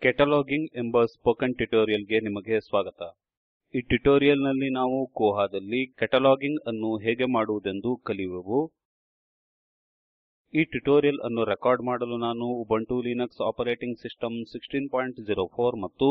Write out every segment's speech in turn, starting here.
ಕೆಟಲಾಗಿಂಗ್ ಎಂಬ spoken tutorial ಗೆ ನಿಮಗೆ ಸ್ವಾಗತ ಈ ಟ್ಯುಟೋರಿಯಲ್ ನಲ್ಲಿ ನಾವು ಕೋಹಾದಲ್ಲಿ ಕೆಟಲಾಗಿಂಗ್ ಅನ್ನು ಹೇಗೆ ಮಾಡುವುದೆಂದು ಕಲಿಯುವೆವು ಈ ಟ್ಯುಟೋರಿಯಲ್ ಅನ್ನು ರೆಕಾರ್ಡ್ ಮಾಡಲು ನಾನು ಉಬುಂಟು ಲಿನಕ್ಸ್ ಆಪರೇಟಿಂಗ್ ಸಿಸ್ಟಮ್ 1604 ಮತ್ತು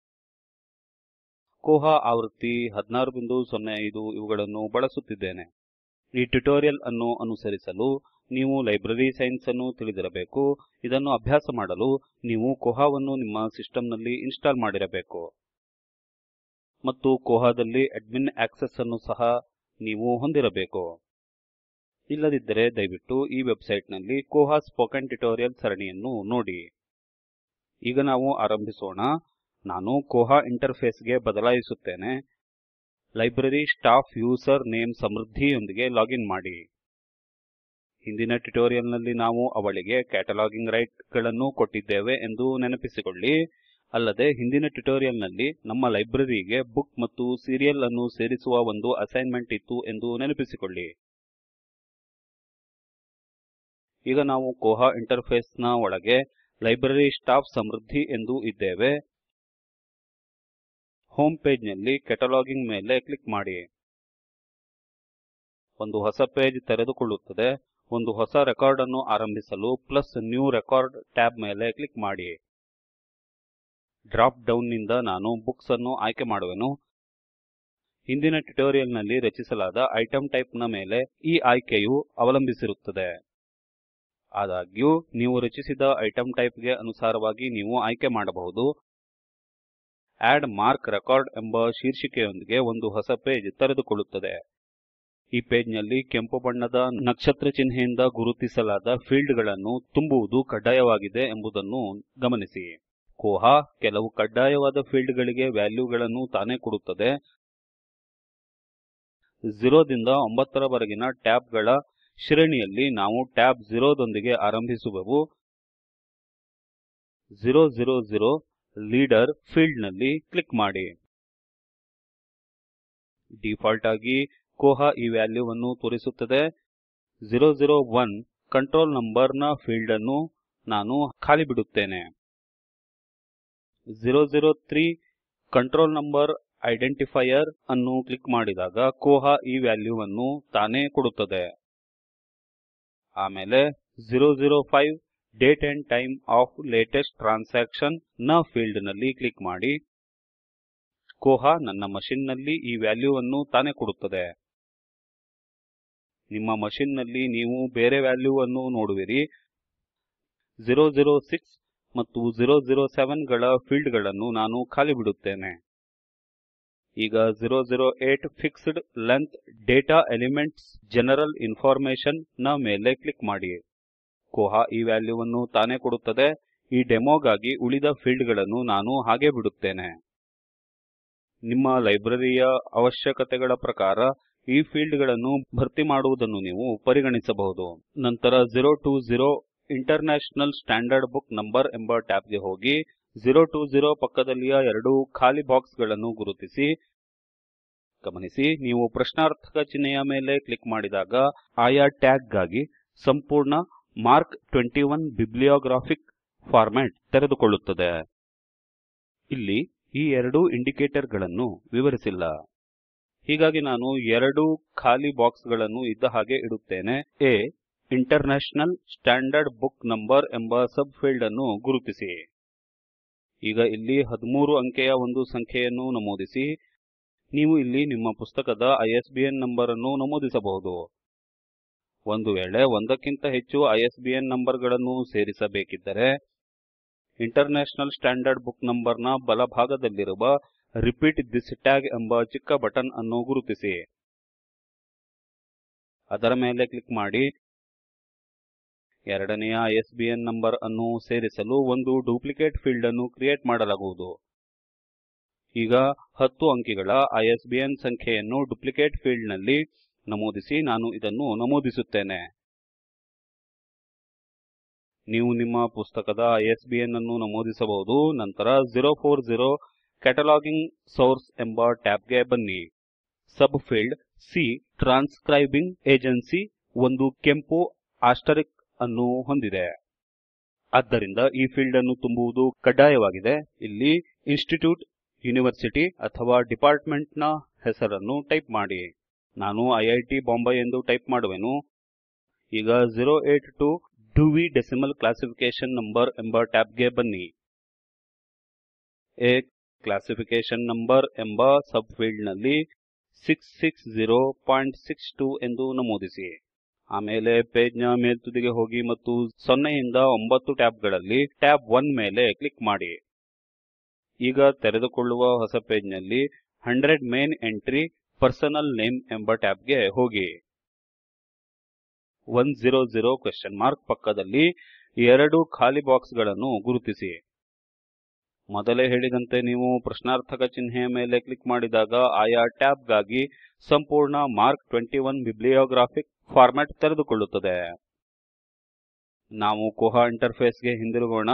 ಕೋಹಾ ಆವೃತ್ತಿ 1605 ಇವುಗಳನ್ನು ಬಳಸುತ್ತಿದ್ದೇನೆ ಈ ಟ್ಯುಟೋರಿಯಲ್ ಅನ್ನು ಅನುಸರಿಸಲು ನೀವು ಲೈಬ್ರರಿ ಸೈನ್ಸ್ ಅನ್ನು ತಿಳಿದಿರಬೇಕು ಇದನ್ನು ಅಭ್ಯಾಸ ಮಾಡಲು ನೀವು ಕೋಹಾವನ್ನು ನಿಮ್ಮ ಸಿಸ್ಟಮ್ ನಲ್ಲಿ ಇನ್ಸ್ಟಾಲ್ ಮಾಡಿರಬೇಕು ಮತ್ತು ಕೋಹಾದಲ್ಲಿ ಅಡ್ಮಿನ್ ಆಕ್ಸೆಸ್ ಅನ್ನು ಸಹ ನೀವು ಹೊಂದಿರಬೇಕು ಇಲ್ಲದಿದ್ದರೆ ದಯವಿಟ್ಟು ಈ ವೆಬ್ಸೈಟ್ ನಲ್ಲಿ ಕೋಹಾ ಸ್ಪೋಕನ್ ಟ್ಯುಟೋರಿಯಲ್ ಸರಣಿಯನ್ನು ನೋಡಿ ಈಗ ನಾವು ಆರಂಭಿಸೋಣ ನಾನು ಕೋಹಾ ಇಂಟರ್ಫೇಸ್ ಗೆ ಬದಲಾಯಿಸುತ್ತೇನೆ ಲೈಬ್ರರಿ ಸ್ಟಾಫ್ ಯೂಸರ್ ನೇಮ್ ಸಮೃದ್ಧಿಯೊಂದಿಗೆ ಲಾಗಿನ್ ಮಾಡಿ ಹಿಂದಿನ ಟ್ಯುಟೋರಿಯಲ್ ನಲ್ಲಿ ನಾವು ಅವಳಿಗೆ ಕ್ಯಾಟಲಾಗಿಂಗ್ ರೈಟ್ ಗಳನ್ನು ಕೊಟ್ಟಿದ್ದೇವೆ ಎಂದು ನೆನಪಿಸಿಕೊಳ್ಳಿ ಅಲ್ಲದೆ ಹಿಂದಿನ ಟ್ಯುಟೋರಿಯಲ್ ನಲ್ಲಿ ನಮ್ಮ ಲೈಬ್ರರಿಗೆ ಬುಕ್ ಮತ್ತು ಸೀರಿಯಲ್ ಅನ್ನು ಸೇರಿಸುವ ಒಂದು ಅಸೈನ್ಮೆಂಟ್ ಇತ್ತು ಎಂದು ನೆನಪಿಸಿಕೊಳ್ಳಿ ಈಗ ನಾವು ಕೋಹಾ ಇಂಟರ್ಫೇಸ್ ನ ಒಳಗೆ ಲೈಬ್ರರಿ ಸ್ಟಾಫ್ ಸಮೃದ್ಧಿ ಎಂದು ಇದ್ದೇವೆ ಹೋಮ್ ಪೇಜ್ ನಲ್ಲಿ ಕೆಟಲಾಗಿಂಗ್ ಮೇಲೆ ಕ್ಲಿಕ್ ಮಾಡಿ ಒಂದು ಹೊಸ ಪೇಜ್ ತೆರೆದುಕೊಳ್ಳುತ್ತದೆ ಒಂದು ಹೊಸ ರೆಕಾರ್ಡ್ ಅನ್ನು ಆರಂಭಿಸಲು ಪ್ಲಸ್ ನ್ಯೂ ರೆಕಾರ್ಡ್ ಟ್ಯಾಬ್ ಮೇಲೆ ಕ್ಲಿಕ್ ಮಾಡಿ ಡ್ರಾಪ್ ಡೌನ್ ನಿಂದ ನಾನು ಬುಕ್ಸ್ ಅನ್ನು ಆಯ್ಕೆ ಮಾಡುವೆನು ಹಿಂದಿನ ಟ್ಯುಟೋರಿಯಲ್ ನಲ್ಲಿ ರಚಿಸಲಾದ ಐಟಮ್ ಟೈಪ್ ನ ಮೇಲೆ ಈ ಆಯ್ಕೆಯು ಅವಲಂಬಿಸಿರುತ್ತದೆ ಆದಾಗ್ಯೂ ನೀವು ರಚಿಸಿದ ಐಟಮ್ ಟೈಪ್ ಗೆ ಅನುಸಾರವಾಗಿ ನೀವು ಆಯ್ಕೆ ಮಾಡಬಹುದು ಆಡ್ ಮಾರ್ಕ್ ರೆಕಾರ್ಡ್ ಎಂಬ ಶೀರ್ಷಿಕೆಯೊಂದಿಗೆ ಒಂದು ಹೊಸ ಪೇಜ್ ತೆರೆದುಕೊಳ್ಳುತ್ತದೆ ಈ ಪೇಜ್ ನಲ್ಲಿ ಕೆಂಪು ಬಣ್ಣದ ನಕ್ಷತ್ರ ಚಿಹ್ನೆಯಿಂದ ಗುರುತಿಸಲಾದ ಫೀಲ್ಡ್ ಗಳನ್ನು ತುಂಬುವುದು ಕಡ್ಡಾಯವಾಗಿದೆ ಎಂಬುದನ್ನು ಗಮನಿಸಿ ಕೋಹಾ ಕೆಲವು ಕಡ್ಡಾಯವಾದ ಫೀಲ್ಡ್ ಗಳಿಗೆ ವ್ಯಾಲ್ಯೂಗಳನ್ನು ತಾನೇ ಕೊಡುತ್ತದೆ 0 ದಿಂದ 9 ರವರೆಗಿನ ಟ್ಯಾಬ್ ಗಳ ಶ್ರೇಣಿಯಲ್ಲಿ ನಾವು ಟ್ಯಾಬ್ 0 ದೊಂದಿಗೆ ಆರಂಭಿಸುವೆವು 000 ಲೀಡರ್ ಫೀಲ್ಡ್ ನಲ್ಲಿ ಕ್ಲಿಕ್ ಮಾಡಿ ಡಿಫಾಲ್ಟ್ ಆಗಿ ಕೋಹಾ ಈ ವ್ಯಾಲ್ಯೂವನ್ನು ತೋರಿಸುತ್ತದೆ 001 ಕಂಟ್ರೋಲ್ ನಂಬರ್ ನ ಫೀಲ್ಡ್ ಅನ್ನು ನಾನು ಖಾಲಿ ಬಿಡುತ್ತೇನೆ 003 ಕಂಟ್ರೋಲ್ ನಂಬರ್ ಐಡೆಂಟಿಫೈಯರ್ ಅನ್ನು ಕ್ಲಿಕ್ ಮಾಡಿದಾಗ ಕೋಹಾ ಈ ವ್ಯಾಲ್ಯೂವನ್ನು ತಾನೇ ಕೊಡುತ್ತದೆ ಆಮೇಲೆ 005 date and time of latest transaction ನ ಫೀಲ್ಡ್ ನಲ್ಲಿ ಕ್ಲಿಕ್ ಮಾಡಿ ಕೋಹಾ ನನ್ನ ಮಷಿನ್ ನಲ್ಲಿ ಈ ವ್ಯಾಲ್ಯೂವನ್ನು ತಾನೇ ಕೊಡುತ್ತದೆ ನಿಮ್ಮ ಮಷಿನ್ ನಲ್ಲಿ ನೀವು ಬೇರೆ ವ್ಯಾಲ್ಯೂವನ್ನು ನೋಡುವಿರಿ 006 ಮತ್ತು 007 ಗಳ ಫೀಲ್ಡ್ ಗಳನ್ನು ನಾನು ಖಾಲಿ ಬಿಡುತ್ತೇನೆ ಈಗ 008 fixed length data elements general information ನ ಮೇಲೆ ಕ್ಲಿಕ್ ಮಾಡಿ ಕೋಹಾ ಈ ವ್ಯಾಲ್ಯೂವನ್ನು ತಾನೇ ಕೊಡುತ್ತದೆ ಈ ಡೆಮೊಗಾಗಿ ಉಳಿದ ಫೀಲ್ಡ್ ಗಳನ್ನು ನಾನು ಹಾಗೆ ಬಿಡುತ್ತೇನೆ ನಿಮ್ಮ ಲೈಬ್ರರಿಯ ಅವಶ್ಯಕತೆಗಳ ಪ್ರಕಾರ ಈ ಫೀಲ್ಡ್ ಗಳನ್ನು ಭರ್ತಿ ಮಾಡುವುದನ್ನು ನೀವು ಪರಿಗಣಿಸಬಹುದು ನಂತರ 020 ಇಂಟರ್ನ್ಯಾಷನಲ್ ಸ್ಟ್ಯಾಂಡರ್ಡ್ ಬುಕ್ ನಂಬರ್ ಎಂಬ ಟ್ಯಾಬ್ ಗೆ ಹೋಗಿ 020 ಪಕ್ಕದಲ್ಲಿಯ ಎರಡು ಖಾಲಿ ಬಾಕ್ಸ್ ಗಳನ್ನು ಗುರುತಿಸಿ ಗಮನಿಸಿ ನೀವು ಪ್ರಶ್ನಾರ್ಥಕ ಚಿಹ್ನೆಯ ಮೇಲೆ ಕ್ಲಿಕ್ ಮಾಡಿದಾಗ ಆಯಾ ಟ್ಯಾಗ್ ಗಾಗಿ ಸಂಪೂರ್ಣ ಮಾರ್ಕ್ 21 ಬಿಬ್ಲಿಯೋಗ್ರಾಫಿಕ್ ಫಾರ್ಮ್ಯಾಟ್ ತೆರೆದುಕೊಳ್ಳುತ್ತದೆ ಇಲ್ಲಿ ಈ ಎರಡೂ ಇಂಡಿಕೇಟರ್ ಗಳನ್ನು ವಿವರಿಸಿಲ್ಲ ಹೀಗಾಗಿ ನಾನು ಎರಡು ಖಾಲಿ ಬಾಕ್ಸ್ ಗಳನ್ನು ಇದ್ದ ಹಾಗೆ ಇಡುತ್ತೇನೆ A international standard book number ಎಂಬ ಸಬ್ ಫೀಲ್ಡ್ ಅನ್ನು ಗುರುತಿಸಿ ಈಗ ಇಲ್ಲಿ 13 ಅಂಕೆಯ ಒಂದು ಸಂಖ್ಯೆಯನ್ನು ನಮೂದಿಸಿ ನೀವು ಇಲ್ಲಿ ನಿಮ್ಮ ಪುಸ್ತಕದ ಐಎಸ್ಬಿಎನ್ ನಂಬರ್ ಅನ್ನು ನಮೂದಿಸಬಹುದು ಒಂದು ವೇಳೆ ಒಂದಕ್ಕಿಂತ ಹೆಚ್ಚು ಐಎಸ್ಬಿಎನ್ ನಂಬರ್ ಗಳನ್ನು ಸೇರಿಸಬೇಕಿದ್ದರೆ ಇಂಟರ್ನ್ಯಾಷನಲ್ ಸ್ಟ್ಯಾಂಡರ್ಡ್ ಬುಕ್ ನಂಬರ್ ನ ಬಲಭಾಗದಲ್ಲಿರುವ ರಿಪೀಟ್ ಥಿಸ್ ಟ್ಯಾಗ್ ಎಂಬ ಚಿಕ್ಕ ಬಟನ್ ಅನ್ನು ಗುರುತಿಸಿ ಅದರ ಮೇಲೆ ಕ್ಲಿಕ್ ಮಾಡಿ ಎರಡನೆಯ ಐಎಸ್ಬಿಎನ್ ನಂಬರ್ ಅನ್ನು ಸೇರಿಸಲು ಒಂದು ಡೂಪ್ಲಿಕೇಟ್ ಫೀಲ್ಡ್ ಅನ್ನು ಕ್ರಿಯೇಟ್ ಮಾಡಲಾಗುವುದು ಈಗ 10 ಅಂಕಿಗಳ ಐಎಸ್ಬಿಎನ್ ಸಂಖ್ಯೆಯನ್ನು ಡೂಪ್ಲಿಕೇಟ್ ಫೀಲ್ಡ್ ನಲ್ಲಿ ನಮೂದಿಸಿ ನಾನು ಇದನ್ನು ನಮೂದಿಸುತ್ತೇನೆ ನೀವು ನಿಮ್ಮ ಪುಸ್ತಕದ ಐಎಸ್ಬಿಎನ್ ಅನ್ನು ನಮೂದಿಸಬಹುದು ನಂತರ 040 ಕ್ಯಾಟಲಾಗಿಂಗ್ ಸೋರ್ಸ್ ಎಂಬ ಟ್ಯಾಬ್ ಗೆ ಬನ್ನಿ subfield C transcribing agency ಒಂದು ಕೆಂಪು ಆಸ್ಟರಿಕ್ ಅನ್ನು ಹೊಂದಿದೆ ಆದ್ದರಿಂದ ಈ ಫೀಲ್ಡ್ ಅನ್ನು ತುಂಬುವುದು ಕಡ್ಡಾಯವಾಗಿದೆ ಇಲ್ಲಿ ಇನ್ಸ್ಟಿಟ್ಯೂಟ್ ಯೂನಿವರ್ಸಿಟಿ ಅಥವಾ ಡಿಪಾರ್ಟ್ಮೆಂಟ್ ನ ಹೆಸರನ್ನು ಟೈಪ್ ಮಾಡಿ ನಾನು ಐಐಟಿ ಬಾಂಬೆ ಎಂದು ಟೈಪ್ ಮಾಡುವೆನು ಈಗ 082 ಡುವಿ ಡೆಸಿಮಲ್ ಕ್ಲಾಸಿಫಿಕೇಶನ್ ನಂಬರ್ ಎಂಬ ಟ್ಯಾಬ್ ಗೆ ಬನ್ನಿ ಎ ಕ್ಲಾಸಿಫಿಕೇಶನ್ ನಂಬರ್ ಎಂಬ ಸಬ್ ಫೀಲ್ಡ್ ನಲ್ಲಿ 660.62 ಎಂದು ನಮೂದಿಸಿ ಆಮೇಲೆ ಪೇಜ್ ನ ಮೇಲ್ತುದಿಗೆ ಹೋಗಿ ಮತ್ತು 0 ಯಿಂದ 9 ಟ್ಯಾಬ್ ಗಳಲ್ಲಿ ಟ್ಯಾಬ್ 1 ಮೇಲೆ ಕ್ಲಿಕ್ ಮಾಡಿ ಈಗ ತೆರೆದುಕೊಳ್ಳುವ ಹೊಸ ಪೇಜ್ ನಲ್ಲಿ 100 ಮೇನ್ ಎಂಟ್ರಿ ಪರ್ಸನಲ್ ನೇಮ್ ಎಂಬ ಟ್ಯಾಬ್ ಗೆ ಹೋಗಿ 100 ಕ್ವೆಶ್ಚನ್ ಮಾರ್ಕ್ ಪಕ್ಕದಲ್ಲಿ ಎರಡು ಖಾಲಿ ಬಾಕ್ಸ್ ಗಳನ್ನು ಗುರುತಿಸಿ ಮೊದಲೇ ಹೇಳಿದಂತೆ ನೀವು ಪ್ರಶ್ನಾರ್ಥಕ ಚಿಹ್ನೆಯ ಮೇಲೆ ಕ್ಲಿಕ್ ಮಾಡಿದಾಗ ಆಯಾ ಟ್ಯಾಬ್ ಗಾಗಿ ಸಂಪೂರ್ಣ ಮಾರ್ಕ್ 21 ಬಿಬ್ಲಿಯೋಗ್ರಾಫಿಕ್ ಫಾರ್ಮ್ಯಾಟ್ ತೆರೆದುಕೊಳ್ಳುತ್ತದೆ ನಾವು ಕೋಹ ಇಂಟರ್ಫೇಸ್ ಗೆ ಹಿಂದಿರುಗೋಣ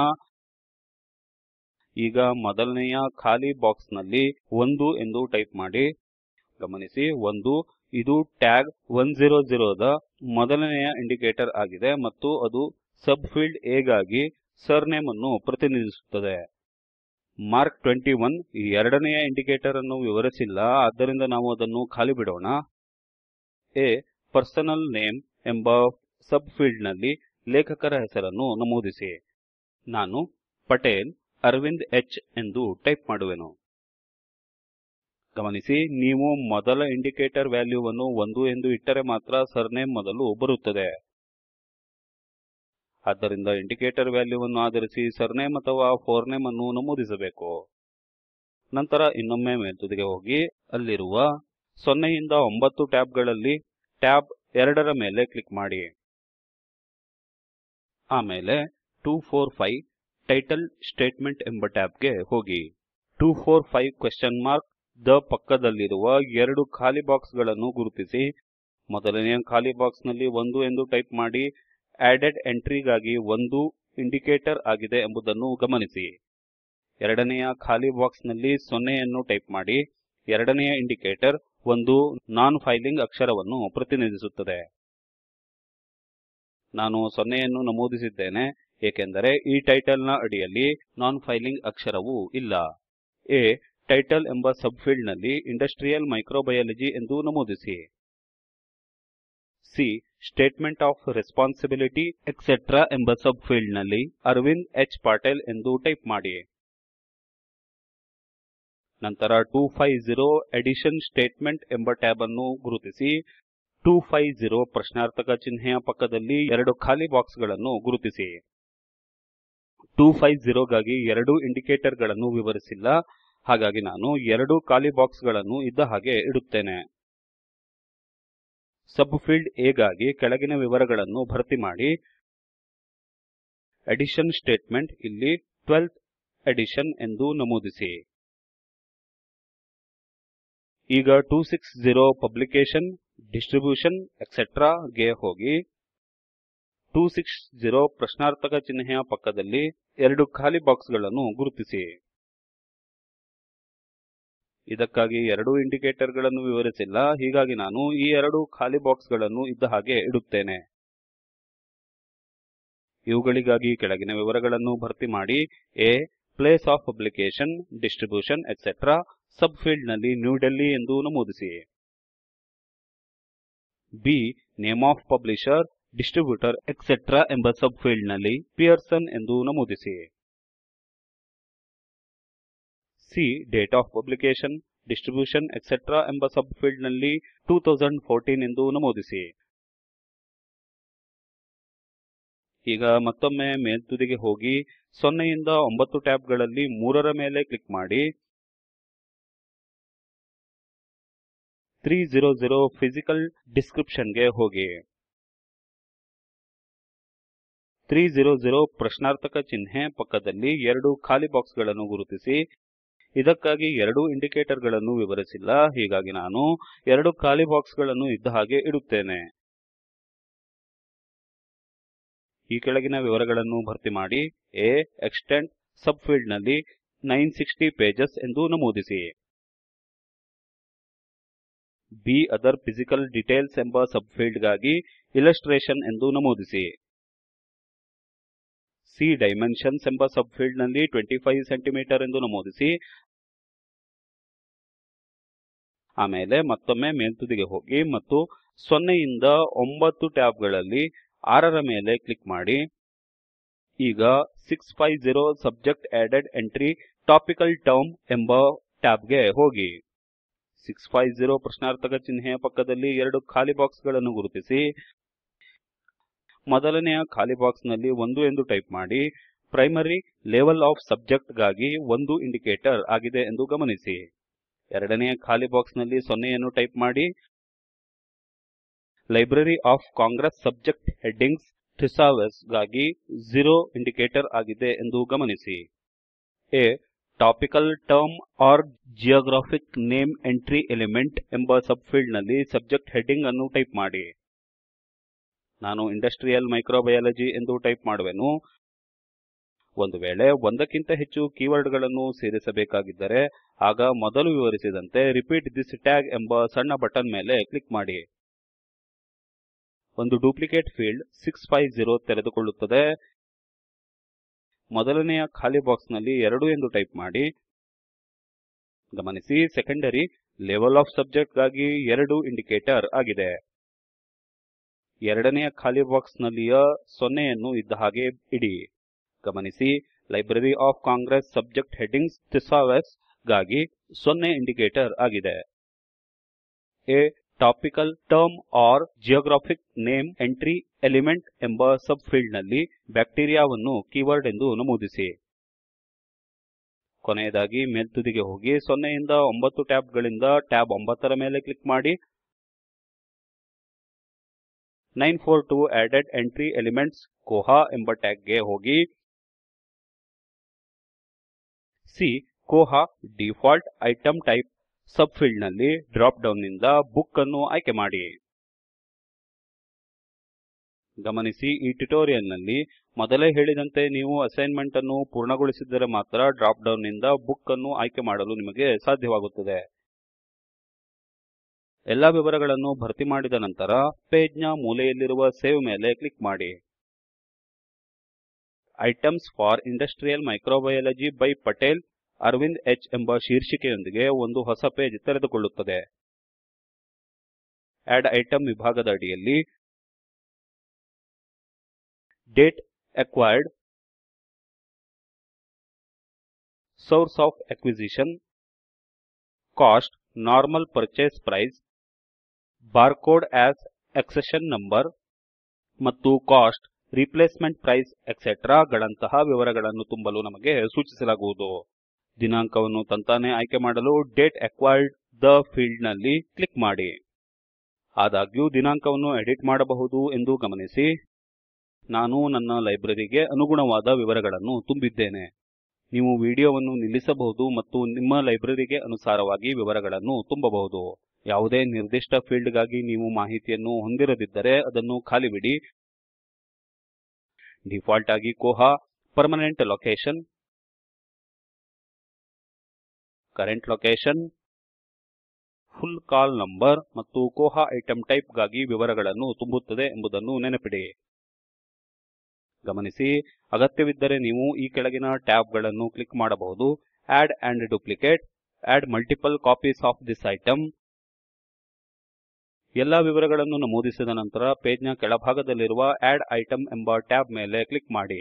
ಈಗ ಮೊದಲನೆಯ ಖಾಲಿ ಬಾಕ್ಸ್ ನಲ್ಲಿ 1 ಎಂದು ಟೈಪ್ ಮಾಡಿ ಗಮನಿಸಿ 1 ಇದು ಟ್ಯಾಗ್ 100 ದ ಮೊದಲನೆಯ ಇಂಡಿಕೇಟರ್ ಆಗಿದೆ ಮತ್ತು ಅದು ಸಬ್ ಫೀಲ್ಡ್ A ಗಾಗಿ ಸರ್ನೇಮ್ ಅನ್ನು ಪ್ರತಿನಿಧಿಸುತ್ತದೆ ಮಾರ್ಕ್ 21 ಈ ಎರಡನೆಯ ಇಂಡಿಕೇಟರ್ ಅನ್ನು ವಿವರಿಸಿಲ್ಲ ಆದ್ದರಿಂದ ನಾವು ಅದನ್ನು ಖಾಲಿ ಬಿಡೋಣ A ಪರ್ಸನಲ್ ನೇಮ್ ಎಂಬ ಸಬ್ ಫೀಲ್ಡ್ ನಲ್ಲಿ ಲೇಖಕರ ಹೆಸರನ್ನು ನಮೂದಿಸಿ ನಾನು ಪಟೇಲ್ ಅರವಿಂದ್ ಎಚ್ ಎಂದು ಟೈಪ್ ಮಾಡುವೆನು ಗಮನಿಸಿ ನೀವು ಮೊದಲ ಇಂಡಿಕೇಟರ್ ವ್ಯಾಲ್ಯೂವನ್ನು 1 ಎಂದು ಇಟ್ಟರೆ ಮಾತ್ರ ಸರ್ನೇಮ್ ಮೊದಲು ಬರುತ್ತದೆ ಆದ್ದರಿಂದ ಇಂಡಿಕೇಟರ್ ವ್ಯಾಲ್ಯೂವನ್ನು ಆಧರಿಸಿ ಸರ್ನೇಮ್ ಅಥವಾ ಫೋರ್ನೇಮ್ ಅನ್ನು ನಮೂದಿಸಬೇಕು ನಂತರ ಇನ್ನೊಮ್ಮೆ ಮೇಲ್ತುದಿಗೆ ಹೋಗಿ ಅಲ್ಲಿರುವ 0 ಯಿಂದ 9 ಟ್ಯಾಬ್ ಗಳಲ್ಲಿ ಟ್ಯಾಬ್ 2 ರ ಮೇಲೆ ಕ್ಲಿಕ್ ಮಾಡಿ ಆಮೇಲೆ 245 ಟೈಟಲ್ ಸ್ಟೇಟ್ಮೆಂಟ್ ಎಂಬ ಟ್ಯಾಬ್ ಗೆ ಹೋಗಿ 245 ಕ್ವೆಶ್ಚನ್ ಮಾರ್ಕ್ ದ ಪಕ್ಕದಲ್ಲಿರುವ ಎರಡು ಖಾಲಿ ಬಾಕ್ಸ್ ಗಳನ್ನು ಗುರುತಿಸಿ ಮೊದಲನೆಯ ಖಾಲಿ ಬಾಕ್ಸ್ ನಲ್ಲಿ 1 ಎಂದು ಟೈಪ್ ಮಾಡಿ ಆಡೆಡ್ ಎಂಟ್ರಿ ಗಾಗಿ 1 ಇಂಡಿಕೇಟರ್ ಆಗಿದೆ ಎಂಬುದನ್ನು ಗಮನಿಸಿ ಎರಡನೆಯ ಖಾಲಿ ಬಾಕ್ಸ್ ನಲ್ಲಿ 0 ಅನ್ನು ಟೈಪ್ ಮಾಡಿ ಎರಡನೆಯ ಇಂಡಿಕೇಟರ್ ಒಂದು ನಾನ್ ಫೈಲಿಂಗ್ ಅಕ್ಷರವನ್ನು ಪ್ರತಿನಿಧಿಸುತ್ತದೆ ನಾನು 0 ಅನ್ನು ನಮೂದಿಸಿದ್ದೇನೆ ಏಕೆಂದರೆ ಈ ಟೈಟಲ್ ನ ಅಡಿಯಲ್ಲಿ ನಾನ್ ಫೈಲಿಂಗ್ ಅಕ್ಷರವು ಇಲ್ಲ A ಟೈಟಲ್ ಎಂಬ ಸಬ್ ಫೀಲ್ಡ್ ನಲ್ಲಿ ಇಂಡಸ್ಟ್ರಿಯಲ್ ಮೈಕ್ರೋಬಯಾಲಜಿ ಎಂದು ನಮೂದಿಸಿ C statement of responsibility etcetera ಎಂಬ ಸಬ್ ಫೀಲ್ಡ್ ನಲ್ಲಿ ಅರವಿಂದ್ ಎಚ್ ಪಾಟೇಲ್ ಎಂದು ಟೈಪ್ ಮಾಡಿ ನಂತರ 250 ಎಡಿಷನ್ ಸ್ಟೇಟ್ಮೆಂಟ್ ಎಂಬ ಟ್ಯಾಬ್ ಅನ್ನು ಗುರುತಿಸಿ 250 ಪ್ರಶ್ನಾರ್ಥಕ ಚಿಹ್ನೆಯ ಪಕ್ಕದಲ್ಲಿ ಎರಡು ಖಾಲಿ ಬಾಕ್ಸ್ ಗಳನ್ನು ಗುರುತಿಸಿ 250 ಗಾಗಿ ಎರಡು ಇಂಡಿಕೇಟರ್ ಗಳನ್ನು ವಿವರಿಸಿಲ್ಲ ಹಾಗಾಗಿ ನಾನು ಎರಡು ಖಾಲಿ ಬಾಕ್ಸ್ ಗಳನ್ನು ಇದ್ದ ಹಾಗೆ ಇಡುತ್ತೇನೆ ಸಬ್ ಫೀಲ್ಡ್ A ಗಾಗಿ ಕೆಳಗಿನ ವಿವರಗಳನ್ನು ಭರ್ತಿ ಮಾಡಿ ಅಡಿಷನ್ ಸ್ಟೇಟ್ಮೆಂಟ್ ಇಲ್ಲಿ 12th ಅಡಿಷನ್ ಎಂದು ನಮೂದಿಸಿ ಈಗ 260 ಪಬ್ಲಿಕೇಶನ್ ಡಿಸ್ಟ್ರಿಬ್ಯೂಷನ್ ಎಕ್ಸೆಟ್ರಾ ಗೆ ಹೋಗಿ 260 ಪ್ರಶ್ನಾರ್ಥಕ ಚಿಹ್ನೆಯ ಪಕ್ಕದಲ್ಲಿ ಎರಡು ಖಾಲಿ ಬಾಕ್ಸ್ ಗಳನ್ನು ಗುರುತಿಸಿ ಇದಕ್ಕಾಗಿ ಎರಡೂ ಇಂಡಿಕೇಟರ್ ಗಳನ್ನು ವಿವರಿಸಿಲ್ಲ ಹೀಗಾಗಿ ನಾನು ಈ ಎರಡು ಖಾಲಿ ಬಾಕ್ಸ್ ಗಳನ್ನು ಇದ್ದ ಹಾಗೆ ಇಡುತ್ತೇನೆ ಇವುಗಳಿಗಾಗಿ ಕೆಳಗಿನ ವಿವರಗಳನ್ನು ಭರ್ತಿ ಮಾಡಿ A place of publication distribution etcetera subfield ನಲ್ಲಿ ನ್ಯೂ ಡೆಲ್ಲಿ ಎಂದು ನಮೂದಿಸಿ B name of publisher distributor etcetera ಎಂಬ ಸಬ್ ಫೀಲ್ಡ್ ನಲ್ಲಿ ಪಿಯರ್ಸನ್ ಎಂದು ನಮೂದಿಸಿ C date of publication distribution etcetera ಎಂಬ ಸಬ್ ಫೀಲ್ಡ್ ನಲ್ಲಿ 2014 ಎಂದು ನಮೂದಿಸಿ ಈಗ ಮತ್ತೊಮ್ಮೆ ಮೇಲ್ತುದಿಗೆ ಹೋಗಿ 0 ಯಿಂದ 9 ಟ್ಯಾಬ್ ಗಳಲ್ಲಿ ಮೂರರ ಮೇಲೆ ಕ್ಲಿಕ್ ಮಾಡಿ 300 ಫಿಸಿಕಲ್ ಡಿಸ್ಕ್ರಿಪ್ಷನ್ ಗೆ ಹೋಗಿ 300 ಪ್ರಶ್ನಾರ್ಥಕ ಚಿಹ್ನೆ ಪಕ್ಕದಲ್ಲಿ ಎರಡು ಖಾಲಿ ಬಾಕ್ಸ್ ಗಳನ್ನು ಗುರುತಿಸಿ ಇದಕ್ಕಾಗಿ ಎರಡು ಇಂಡಿಕೇಟರ್ ಗಳನ್ನು ವಿವರಿಸಿಲ್ಲ ಹೀಗಾಗಿ ನಾನು ಎರಡು ಖಾಲಿ ಬಾಕ್ಸ್ ಗಳನ್ನು ಇದ್ದ ಹಾಗೆ ಇಡುತ್ತೇನೆ ಈ ಕೆಳಗಿನ ವಿವರಗಳನ್ನು ಭರ್ತಿ ಮಾಡಿ A ಎಕ್ಸ್ಟೆಂಡ್ ಸಬ್ ಫೀಲ್ಡ್ ನಲ್ಲಿ 960 ಪೇಜಸ್ ಎಂದು ನಮೂದಿಸಿ B ಅದರ್ ಫಿಸಿಕಲ್ ಡಿಟೇಲ್ಸ್ ಎಂಬ ಸಬ್ ಫೀಲ್ಡ್ ಗಾಗಿ ಇಲ್ಲಸ್ಟ್ರೇಷನ್ ಎಂದು ನಮೂದಿಸಿ ಸಿ ಡೈಮೆನ್ಷನ್ಸ್ ಎಂಬ ಸಬ್ ಫೀಲ್ಡ್ ನಲ್ಲಿ 25 ಸೆಂಟಿಮೀಟರ್ ಎಂದು ನಮೂದಿಸಿ ಆಮೇಲೆ ಮತ್ತೊಮ್ಮೆ ಮೇಲ್ತುದಿಗೆ ಹೋಗಿ ಮತ್ತು 0 ಯಿಂದ 9 ಟ್ಯಾಬ್ ಗಳಲ್ಲಿ 6 ರ ಮೇಲೆ ಕ್ಲಿಕ್ ಮಾಡಿ ಈಗ 650 subject added entry topical term ಎಂಬ ಟ್ಯಾಬ್ ಗೆ ಹೋಗಿ 650 ಪ್ರಶ್ನಾರ್ಥಕ ಚಿಹ್ನೆಯ ಪಕ್ಕದಲ್ಲಿ ಎರಡು ಖಾಲಿ ಬಾಕ್ಸ್ ಗಳನ್ನು ಗುರುತಿಸಿ ಮೊದಲನೆಯ ಖಾಲಿ ಬಾಕ್ಸ್ ನಲ್ಲಿ 1 ಎಂದು ಟೈಪ್ ಮಾಡಿ ಪ್ರೈಮರಿ ಲೆವೆಲ್ ಆಫ್ ಸಬ್ಜೆಕ್ಟ್ ಗಾಗಿ 1 ಇಂಡಿಕೇಟರ್ ಆಗಿದೆ ಎಂದು ಗಮನಿಸಿ ಎರಡನೆಯ ಖಾಲಿ ಬಾಕ್ಸ್ ನಲ್ಲಿ 0 ಅನ್ನು ಟೈಪ್ ಮಾಡಿ library of Congress subject headings thesaurus ಗಾಗಿ 0 ಇಂಡಿಕೇಟರ್ ಆಗಿದೆ ಎಂದು ಗಮನಿಸಿ A topical term or geographic name entry element ಎಂಬ ಸಬ್ ಫೀಲ್ಡ್ ನಲ್ಲಿ ಸಬ್ಜೆಕ್ಟ್ ಹೆಡ್ಡಿಂಗ್ ಅನ್ನು ಟೈಪ್ ಮಾಡಿ ನಾನು ಇಂಡಸ್ಟ್ರಿಯಲ್ ಮೈಕ್ರೋಬಯಾಲಜಿ ಎಂದು ಟೈಪ್ ಮಾಡುವೆನು ಒಂದು ವೇಳೆ ಒಂದಕ್ಕಿಂತ ಹೆಚ್ಚು ಕೀವರ್ಡ್ ಗಳನ್ನು ಸೇರಿಸಬೇಕಾಗಿದ್ದರೆ ಆಗ ಮೊದಲು ವಿವರಿಸಿದಂತೆ ರಿಪೀಟ್ ದಿಸ್ ಟ್ಯಾಗ್ ಎಂಬ ಸಣ್ಣ ಬಟನ್ ಮೇಲೆ ಕ್ಲಿಕ್ ಮಾಡಿ ಒಂದು ಡೂಪ್ಲಿಕೇಟ್ ಫೀಲ್ಡ್ 650 ತೆರೆದುಕೊಳ್ಳುತ್ತದೆ ಮೊದಲನೆಯ ಖಾಲಿ ಬಾಕ್ಸ್ ನಲ್ಲಿ 2 ಎಂದು ಟೈಪ್ ಮಾಡಿ ಗಮನಿಸಿ ಸೆಕೆಂಡರಿ ಲೆವೆಲ್ ಆಫ್ ಸಬ್ಜೆಕ್ಟ್ ಗಾಗಿ 2 ಇಂಡಿಕೇಟರ್ ಆಗಿದೆ ಎರಡನೆಯ ಖಾಲಿ ಬಾಕ್ಸ್ ನಲ್ಲಿಯ 0 ಯನ್ನು ಇದ್ದ ಹಾಗೆ ಇಡಿ ಗಮನಿಸಿ library of Congress subject headings thesaurus ಗಾಗಿ 0 ಇಂಡಿಕೇಟರ್ ಆಗಿದೆ A topical term or geographic name entry element ಎಂಬ ಸಬ್ ಫೀಲ್ಡ್ ನಲ್ಲಿ ಬ್ಯಾಕ್ಟೀರಿಯಾವನ್ನು ಕೀವರ್ಡ್ ಎಂದು ನಮೂದಿಸಿ ಕೊನೆಯದಾಗಿ ಮೇಲ್ತುದಿಗೆ ಹೋಗಿ 0 ಯಿಂದ 9 ಟ್ಯಾಬ್ ಗಳಿಂದ ಟ್ಯಾಬ್ 9 ರ ಮೇಲೆ ಕ್ಲಿಕ್ ಮಾಡಿ 942 ಆಡೆಡ್ ಎಂಟ್ರಿ ಎಲಿಮೆಂಟ್ಸ್ ಕೋಹಾ ಎಂಬ ಟ್ಯಾಗ್ ಗೆ ಹೋಗಿ C Koha default item type subfield ನಲ್ಲಿ ಡ್ರಾಪ್ ಡೌನ್ ನಿಂದ ಬುಕ್ ಅನ್ನು ಆಯ್ಕೆ ಮಾಡಿ ಗಮನಿಸಿ ಈ ಟ್ಯುಟೋರಿಯಲ್ ನಲ್ಲಿ ಮೊದಲೇ ಹೇಳಿದಂತೆ ನೀವು ಅಸೈನ್ಮೆಂಟ್ ಅನ್ನು ಪೂರ್ಣಗೊಳಿಸಿದ್ದರೆ ಮಾತ್ರ ಡ್ರಾಪ್ ಡೌನ್ ನಿಂದ ಬುಕ್ ಅನ್ನು ಆಯ್ಕೆ ಮಾಡಲು ನಿಮಗೆ ಸಾಧ್ಯವಾಗುತ್ತದೆ ಎಲ್ಲಾ ವಿವರಗಳನ್ನು ಭರ್ತಿ ಮಾಡಿದ ನಂತರ ಪೇಜ್ ನ ಮೂಲೆಯಲ್ಲಿರುವ ಸೇವ್ ಮೇಲೆ ಕ್ಲಿಕ್ ಮಾಡಿ items for industrial microbiology by Patel Arvind H ಎಂಬ ಶೀರ್ಷಿಕೆಯೊಂದಿಗೆ ಒಂದು ಹೊಸ ಪೇಜ್ ತೆರೆದುಕೊಳ್ಳುತ್ತದೆ ಆಡ್ ಐಟಮ್ ವಿಭಾಗದ ಅಡಿಯಲ್ಲಿ date acquired source of acquisition cost normal purchase price barcode as accession number ಮತ್ತು ಕಾಸ್ಟ್ ರಿಪ್ಲೇಸ್ಮೆಂಟ್ ಪ್ರೈಸ್ ಎಕ್ಸೆಟ್ರಾ ಗಳಂತಹ ವಿವರಗಳನ್ನು ತುಂಬಲು ನಮಗೆ ಸೂಚಿಸಲಾಗುವುದು ದಿನಾಂಕವನ್ನು ತಂತಾನೆ ಆಯ್ಕೆ ಮಾಡಲು ಡೇಟ್ acquired ದ ಫೀಲ್ಡ್ ನಲ್ಲಿ ಕ್ಲಿಕ್ ಮಾಡಿ ಆದಾಗ್ಯೂ ದಿನಾಂಕವನ್ನು ಎಡಿಟ್ ಮಾಡಬಹುದು ಎಂದು ಗಮನಿಸಿ ನಾನು ನನ್ನ ಲೈಬ್ರರಿಗೆ ಅನುಗುಣವಾದ ವಿವರಗಳನ್ನು ತುಂಬಿದ್ದೇನೆ ನೀವು ವಿಡಿಯೋವನ್ನು ನಿಲ್ಲಿಸಬಹುದು ಮತ್ತು ನಿಮ್ಮ ಲೈಬ್ರರಿಗೆ ಅನುಸಾರವಾಗಿ ವಿವರಗಳನ್ನು ತುಂಬಬಹುದು ಯಾವುದೇ ನಿರ್ದಿಷ್ಟ ಫೀಲ್ಡ್ ಗಾಗಿ ನೀವು ಮಾಹಿತಿಯನ್ನು ಹೊಂದಿರದಿದ್ದರೆ ಅದನ್ನು ಖಾಲಿ ಬಿಡಿ ಡಿಫಾಲ್ಟ್ ಆಗಿ Koha permanent location current location full call number ಮತ್ತು ಕೋಹಾ ಐಟಮ್ ಟೈಪ್ ಗಾಗಿ ವಿವರಗಳನ್ನು ತುಂಬುತ್ತದೆ ಎಂಬುದನ್ನು ನೆನಪಿಡಿ ಗಮನಿಸಿ ಅಗತ್ಯವಿದ್ದರೆ ನೀವು ಈ ಕೆಳಗಿನ ಟ್ಯಾಬ್ ಗಳನ್ನು ಕ್ಲಿಕ್ ಮಾಡಬಹುದು add and duplicate add multiple copies of this item ಎಲ್ಲಾ ವಿವರಗಳನ್ನು ನಮೂದಿಸಿದ ನಂತರ ಪೇಜ್ ನ ಕೆಳಭಾಗದಲ್ಲಿರುವ ಆಡ್ ಐಟಮ್ ಎಂಬ ಟ್ಯಾಬ್ ಮೇಲೆ ಕ್ಲಿಕ್ ಮಾಡಿ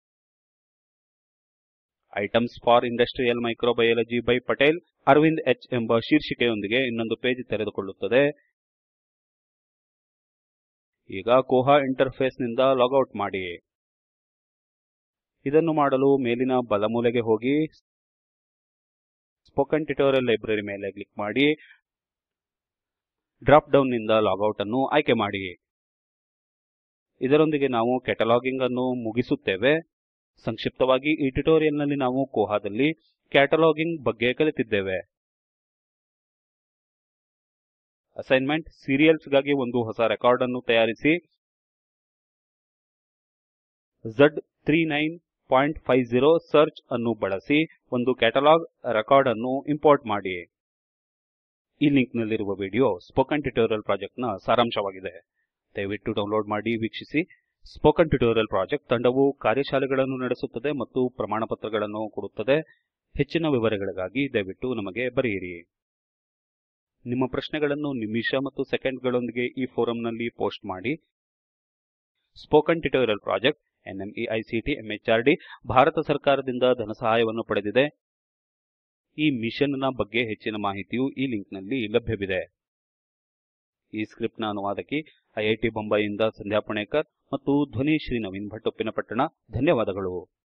items for industrial microbiology by Patel Arvind H ಎಂಬ ಶೀರ್ಷಿಕೆಯೊಂದಿಗೆ ಇನ್ನೊಂದು ಪೇಜ್ ತೆರೆದುಕೊಳ್ಳುತ್ತದೆ ಈಗ ಕೋಹಾ ಇಂಟರ್ಫೇಸ್ ನಿಂದ ಲಾಗೌಟ್ ಮಾಡಿ ಇದನ್ನು ಮಾಡಲು ಮೇಲಿನ ಬಲಮೂಲೆಗೆ ಹೋಗಿ ಸ್ಪೋಕನ್ ಟ್ಯುಟೋರಿಯಲ್ ಲೈಬ್ರರಿ ಮೇಲೆ ಕ್ಲಿಕ್ ಮಾಡಿ ಡ್ರಾಪ್ ಡೌನ್ ನಿಂದ ಲಾಗೌಟ್ ಅನ್ನು ಆಯ್ಕೆ ಮಾಡಿ ಇದರೊಂದಿಗೆ ನಾವು ಕೆಟಲಾಗಿಂಗ್ ಅನ್ನು ಮುಗಿಸುತ್ತೇವೆ ಸಂಕ್ಷಿಪ್ತವಾಗಿ ಈ ಟ್ಯುಟೋರಿಯಲ್ ನಲ್ಲಿ ನಾವು ಕೋಹಾದಲ್ಲಿ ಕ್ಯಾಟಲಾಗಿಂಗ್ ಬಗ್ಗೆ ಕಲಿತಿದ್ದೇವೆ ಅಸೈನ್ಮೆಂಟ್ ಸೀರಿಯಲ್ಸ್ ಗಾಗಿ ಒಂದು ಹೊಸ ರೆಕಾರ್ಡ್ ಅನ್ನು ತಯಾರಿಸಿ Z39.50 ಸರ್ಚ್ ಅನ್ನು ಬಳಸಿ ಒಂದು ಕ್ಯಾಟಲಾಗ್ ರೆಕಾರ್ಡ್ ಅನ್ನು ಇಂಪೋರ್ಟ್ ಮಾಡಿ ಈ ಲಿಂಕ್ ನಲ್ಲಿರುವ ವಿಡಿಯೋ ಸ್ಪೋಕನ್ ಟ್ಯುಟೋರಿಯಲ್ ಪ್ರಾಜೆಕ್ಟ್ ನ ಸಾರಾಂಶವಾಗಿದೆ ದಯವಿಟ್ಟು ಡೌನ್ಲೋಡ್ ಮಾಡಿ ವೀಕ್ಷಿಸಿ ಸ್ಪೋಕನ್ ಟ್ಯುಟೋರಿಯಲ್ ಪ್ರಾಜೆಕ್ಟ್ ತಂಡವು ಕಾರ್ಯಶಾಲೆಗಳನ್ನು ನಡೆಸುತ್ತದೆ ಮತ್ತು ಪ್ರಮಾಣಪತ್ರಗಳನ್ನು ಕೊಡುತ್ತದೆ ಹೆಚ್ಚಿನ ವಿವರಗಳಿಗಾಗಿ ದಯವಿಟ್ಟು ನಮಗೆ ಬರೆಯಿರಿ ನಿಮ್ಮ ಪ್ರಶ್ನೆಗಳನ್ನು ನಿಮಿಷ ಮತ್ತು ಸೆಕೆಂಡ್ ಗಳೊಂದಿಗೆ ಈ ಫೋರಂ ನಲ್ಲಿ ಪೋಸ್ಟ್ ಮಾಡಿ spoken tutorial project NMEICT MHRD ಭಾರತ ಸರ್ಕಾರದಿಂದ ಧನಸಹಾಯವನ್ನು ಪಡೆದಿದೆ ಈ ಮಿಷನ್ ನ ಬಗ್ಗೆ ಹೆಚ್ಚಿನ ಮಾಹಿತಿಯು ಈ ಲಿಂಕ್ ನಲ್ಲಿ ಲಭ್ಯವಿದೆ ಈ ಸ್ಕ್ರಿಪ್ಟ್ ನ ಅನುವಾದಕಿ ಐ ಐ ಟಿ ಬೊಂಬಾಯಿಯಿಂದ ಸಂಧ್ಯಾ ಪುಣೇಕರ್ ಮತ್ತು ಧ್ವನಿ ಶ್ರೀ ನವೀನ್ ಭಟ್ ಉಪ್ಪಿನಪಟ್ಟಣ ಧನ್ಯವಾದಗಳು